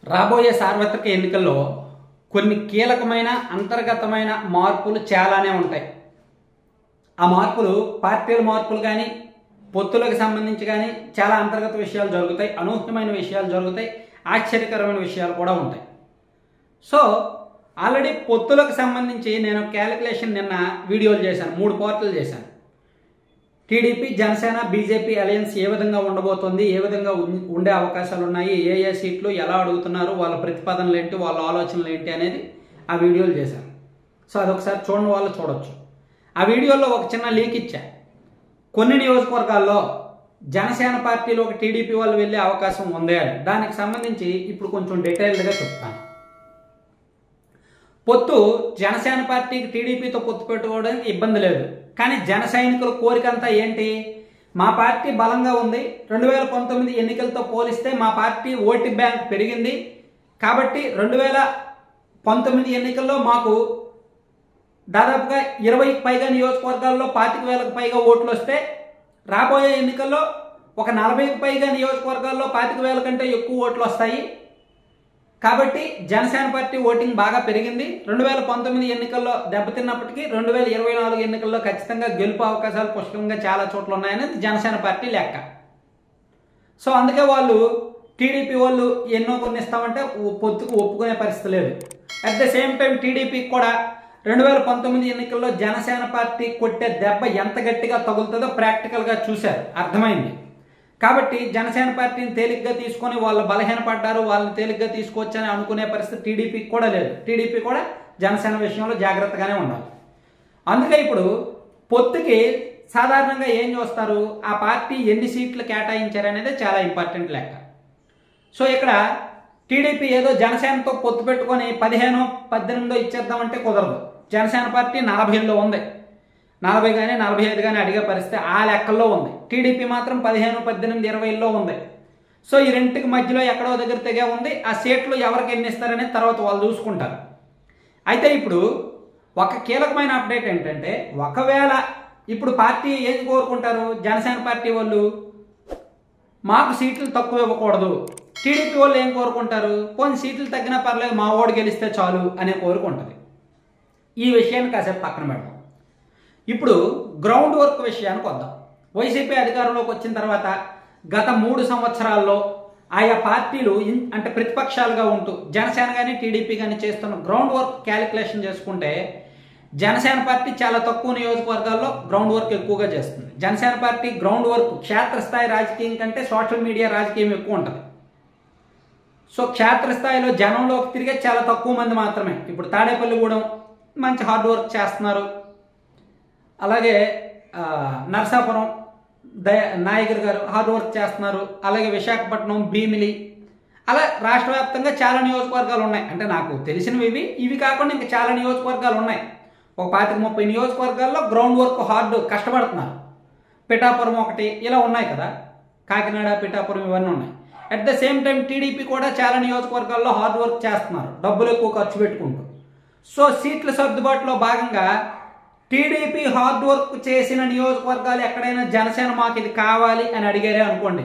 రాబోయే సార్వత్రిక ఎన్నికల్లో కొన్ని కీలకమైన అంతర్గతమైన మార్పులు చాలానే ఉంటాయి ఆ మార్పులు పార్టీల మార్పులు కానీ పొత్తులకు సంబంధించి కానీ చాలా అంతర్గత విషయాలు జరుగుతాయి అనూహ్యమైన విషయాలు జరుగుతాయి ఆశ్చర్యకరమైన విషయాలు కూడా ఉంటాయి సో ఆల్రెడీ పొత్తులకు సంబంధించి నేను క్యాలిక్యులేషన్ నిన్న వీడియోలు చేశాను మూడు పార్టీలు చేశాను టీడీపీ జనసేన బీజేపీ అలయన్స్ ఏ విధంగా ఉండబోతోంది ఏ విధంగా ఉం- ఉండే అవకాశాలు ఉన్నాయి ఏ ఏ సీట్లు ఎలా అడుగుతున్నారు వాళ్ళ ప్రతిపాదనలు ఏంటి వాళ్ళ ఆలోచనలు ఏంటి అనేది ఆ వీడియోలు చేశాను సో అదొకసారి చూడని వాళ్ళు చూడొచ్చు ఆ వీడియోలో ఒక చిన్న లీక్ ఇచ్చా కొన్ని నియోజకవర్గాల్లో జనసేన పార్టీలో ఒక టీడీపీ వాళ్ళు వెళ్ళే అవకాశం ఉంది అని దానికి సంబంధించి ఇప్పుడు కొంచెం డీటెయిల్డ్గా చెప్తాను పొత్తు జనసేన పార్టీకి టీడీపీతో పొత్తు పెట్టుకోవడానికి ఇబ్బంది లేదు కానీ జన సైనికుల కోరికంతా ఏంటి మా పార్టీ బలంగా ఉంది రెండు వేల పంతొమ్మిది ఎన్నికలతో పోలిస్తే మా పార్టీ ఓటు బ్యాంక్ పెరిగింది కాబట్టి రెండు వేల పంతొమ్మిది ఎన్నికల్లో మాకు దాదాపుగా ఇరవైకి పైగా నియోజకవర్గాల్లో పాతిక వేలకు పైగా ఓట్లు వస్తే రాబోయే ఎన్నికల్లో ఒక నలభైకి పైగా నియోజకవర్గాల్లో పాతిక వేల కంటే ఎక్కువ ఓట్లు వస్తాయి కాబట్టి జనసేన పార్టీ ఓటింగ్ బాగా పెరిగింది రెండు వేల పంతొమ్మిది ఎన్నికల్లో దెబ్బతిన్నప్పటికీ రెండు వేల ఇరవై నాలుగు ఎన్నికల్లో ఖచ్చితంగా గెలుపు అవకాశాలు పుష్కలంగా చాలా చోట్ల ఉన్నాయనేది జనసేన పార్టీ లెక్క సో అందుకే వాళ్ళు టీడీపీ వాళ్ళు ఎన్నో కొన్ని ఇస్తామంటే ఒ- పొత్తుకు ఒప్పుకునే పరిస్థితి లేదు అట్ ద సేమ్ టైం టీడీపీకి కూడా రెండు వేల పంతొమ్మిది ఎన్నికల్లో జనసేన పార్టీ కొట్టే దెబ్బ ఎంత గట్టిగా తగులుతుందో ప్రాక్టికల్గా చూశారు అర్థమైంది కాబట్టి జనసేన పార్టీని తేలిగ్గా తీసుకొని వాళ్ళు బలహీనపడ్డారు వాళ్ళని తేలిగ్గా తీసుకోవచ్చని అనుకునే పరిస్థితి టీడీపీకి కూడా లేదు టీడీపీ కూడా జనసేన విషయంలో జాగ్రత్తగానే ఉండాలి అందుకే ఇప్పుడు పొత్తుకి సాధారణంగా ఏం చూస్తారు ఆ పార్టీ ఎన్ని సీట్లు కేటాయించారు అనేది చాలా ఇంపార్టెంట్ లెక్క సో ఇక్కడ టీడీపీ ఏదో జనసేనతో పొత్తు పెట్టుకొని పదిహేను పద్దెనిమిదో ఇచ్చేద్దామంటే కుదరదు జనసేన పార్టీ నలభైలో ఉంది నలభై కానీ నలభై ఐదు కానీ అడిగే పరిస్థితి ఆ లెక్కల్లో ఉంది టీడీపీ మాత్రం పదిహేను పద్దెనిమిది ఇరవైలో ఉంది సో ఈ రెంటికి మధ్యలో ఎక్కడో దగ్గర తెగే ఉంది ఆ సీట్లు ఎవరికి ఎన్ని ఇస్తారనేది తర్వాత వాళ్ళు చూసుకుంటారు అయితే ఇప్పుడు ఒక కీలకమైన అప్డేట్ ఏంటంటే ఒకవేళ ఇప్పుడు పార్టీ ఏం కోరుకుంటారు జనసేన పార్టీ వాళ్ళు మాకు సీట్లు తక్కువ ఇవ్వకూడదు టీడీపీ వాళ్ళు ఏం కోరుకుంటారు కొన్ని సీట్లు తగ్గినా పర్లేదు మా ఓడి గెలిస్తే చాలు అనే కోరుకుంటుంది ఈ విషయాన్ని కాసేపు పక్కన పెడదాం ఇప్పుడు గ్రౌండ్ వర్క్ విషయానికి వద్దాం వైసీపీ అధికారంలోకి వచ్చిన తర్వాత గత మూడు సంవత్సరాల్లో ఆయా పార్టీలు ఇన్- అంటే ప్రతిపక్షాలుగా ఉంటూ జనసేన కానీ టీడీపీ కానీ చేస్తున్న గ్రౌండ్ వర్క్ క్యాలిక్యులేషన్ చేసుకుంటే జనసేన పార్టీ చాలా తక్కువ నియోజకవర్గాల్లో గ్రౌండ్ వర్క్ ఎక్కువగా చేస్తుంది జనసేన పార్టీ గ్రౌండ్ వర్క్ క్షేత్రస్థాయి రాజకీయం కంటే సోషల్ మీడియా రాజకీయం ఎక్కువ ఉంటుంది సో క్షేత్రస్థాయిలో జనంలోకి తిరిగే చాలా తక్కువ మంది మాత్రమే ఇప్పుడు తాడేపల్లిగూడెం మంచి హార్డ్ వర్క్ చేస్తున్నారు అలాగే ఆ, నరసాపురం దయ నాయకర్ గారు హార్డ్ వర్క్ చేస్తున్నారు అలాగే విశాఖపట్నం భీమిలి అలా రాష్ట్ర వ్యాప్తంగా చాలా నియోజకవర్గాలు ఉన్నాయి అంటే నాకు తెలిసినవి ఇవి ఇవి కాకుండా ఇంకా చాలా నియోజకవర్గాలు ఉన్నాయి ఒక పాతిక ముప్పై నియోజకవర్గాల్లో గ్రౌండ్ వర్క్ హార్డ్ కష్టపడుతున్నారు పిఠాపురం ఒకటి ఇలా ఉన్నాయి కదా కాకినాడ పిఠాపురం ఇవన్నీ ఉన్నాయి at the same time TDP కూడా చాలా నియోజకవర్గాల్లో హార్డ్ వర్క్ చేస్తున్నారు డబ్బులు ఎక్కువ ఖర్చు పెట్టుకుంటూ సో సీట్ల సర్దుబాటులో భాగంగా టీడీపీ హార్డ్ వర్క్ చేసిన నియోజకవర్గాలు ఎక్కడైనా జనసేన మాకు ఇది కావాలి అని అడిగారే అనుకోండి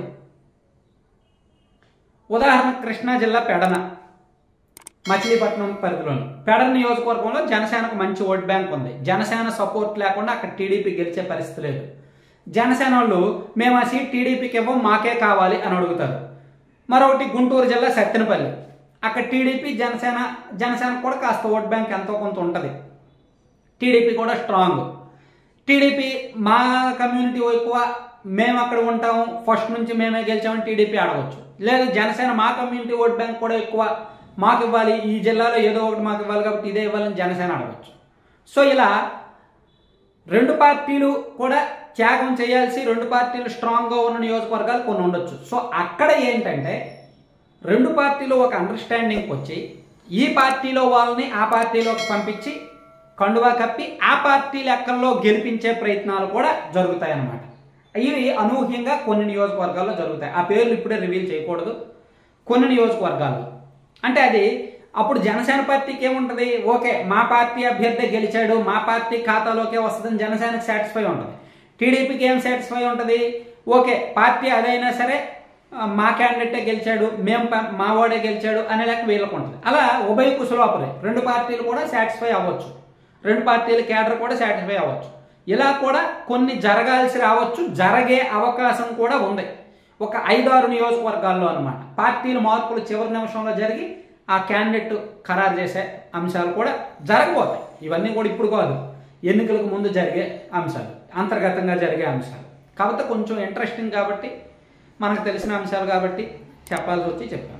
ఉదాహరణ కృష్ణా జిల్లా పెడన మచిలీపట్నం పరిధిలోని పెడన నియోజకవర్గంలో జనసేనకు మంచి ఓట్ బ్యాంక్ ఉంది జనసేన సపోర్ట్ లేకుండా అక్కడ టీడీపీ గెలిచే పరిస్థితి లేదు జనసేన వాళ్ళు మేము ఆ సీట్ టీడీపీకి ఇవ్వం మాకే కావాలి అని అడుగుతారు మరొకటి గుంటూరు జిల్లా సత్తెనపల్లి అక్కడ టీడీపీ జనసేన జనసేన కూడా కాస్త ఓట్ బ్యాంక్ ఎంతో కొంత ఉంటుంది టీడీపీ కూడా స్ట్రాంగ్ టీడీపీ మా కమ్యూనిటీ ఎక్కువ మేము అక్కడ ఉంటాము ఫస్ట్ నుంచి మేమే గెలిచామని టీడీపీ ఆడవచ్చు లేదు జనసేన మా కమ్యూనిటీ ఓట్ బ్యాంక్ కూడా ఎక్కువ మాకు ఇవ్వాలి ఈ జిల్లాలో ఏదో ఒకటి మాకు ఇవ్వాలి కాబట్టి ఇదే ఇవ్వాలని జనసేన ఆడవచ్చు సో ఇలా రెండు పార్టీలు కూడా త్యాగం చేయాల్సి రెండు పార్టీలు స్ట్రాంగ్గా ఉన్న నియోజకవర్గాలు కొన్ని ఉండొచ్చు సో అక్కడ ఏంటంటే రెండు పార్టీలు ఒక అండర్స్టాండింగ్కి వచ్చి ఈ పార్టీలో వాళ్ళని ఆ పార్టీలోకి పంపించి కండువా కప్పి ఆ పార్టీ లెక్కల్లో గెలిపించే ప్రయత్నాలు కూడా జరుగుతాయి అన్నమాట ఇవి అనూహ్యంగా కొన్ని నియోజకవర్గాల్లో జరుగుతాయి ఆ పేర్లు ఇప్పుడే రివీల్ చేయకూడదు కొన్ని నియోజకవర్గాల్లో అంటే అది అప్పుడు జనసేన పార్టీకి ఏముంటుంది ఓకే మా పార్టీ అభ్యర్థి గెలిచాడు మా పార్టీ ఖాతాలోకే వస్తుందని జనసేనకి సాటిస్ఫై ఉంటుంది టీడీపీకి ఏం సాటిస్ఫై ఉంటుంది ఓకే పార్టీ అదైనా సరే ఆ, మా క్యాండిడేటే గెలిచాడు మేము ప- మా వాడే గెలిచాడు అనే లెక్క వీళ్ళకు ఉంటుంది అలా ఉభయ కుశలోపరే రెండు పార్టీలు కూడా సాటిస్ఫై అవ్వచ్చు రెండు పార్టీల కేడర్ కూడా సాటిస్ఫై అవ్వచ్చు ఇలా కూడా కొన్ని జరగాల్సి రావచ్చు జరిగే అవకాశం కూడా ఉంది ఒక ఐదారు నియోజకవర్గాల్లో అనమాట పార్టీల మార్పులు చివరి నిమిషంలో జరిగి ఆ క్యాండిడేట్ ఖరారు చేసే అంశాలు కూడా జరగబోతాయి ఇవన్నీ కూడా ఇప్పుడు కాదు ఎన్నికలకు ముందు జరిగే అంశాలు అంతర్గతంగా జరిగే అంశాలు కాకపోతే కొంచెం ఇంట్రెస్టింగ్ కాబట్టి మనకు తెలిసిన అంశాలు కాబట్టి చెప్పాల్సి వచ్చి చెప్పాను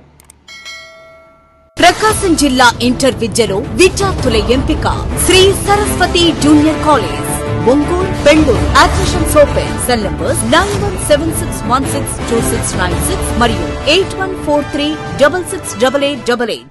ప్రకాశం జిల్లా ఇంటర్ విద్యలో విద్యార్థుల ఎంపిక Sri Saraswati junior college Ongole Bengaluru admissions open cell numbers nine one seven six one six two six nine six మరియు eight one four three double six double eight double eight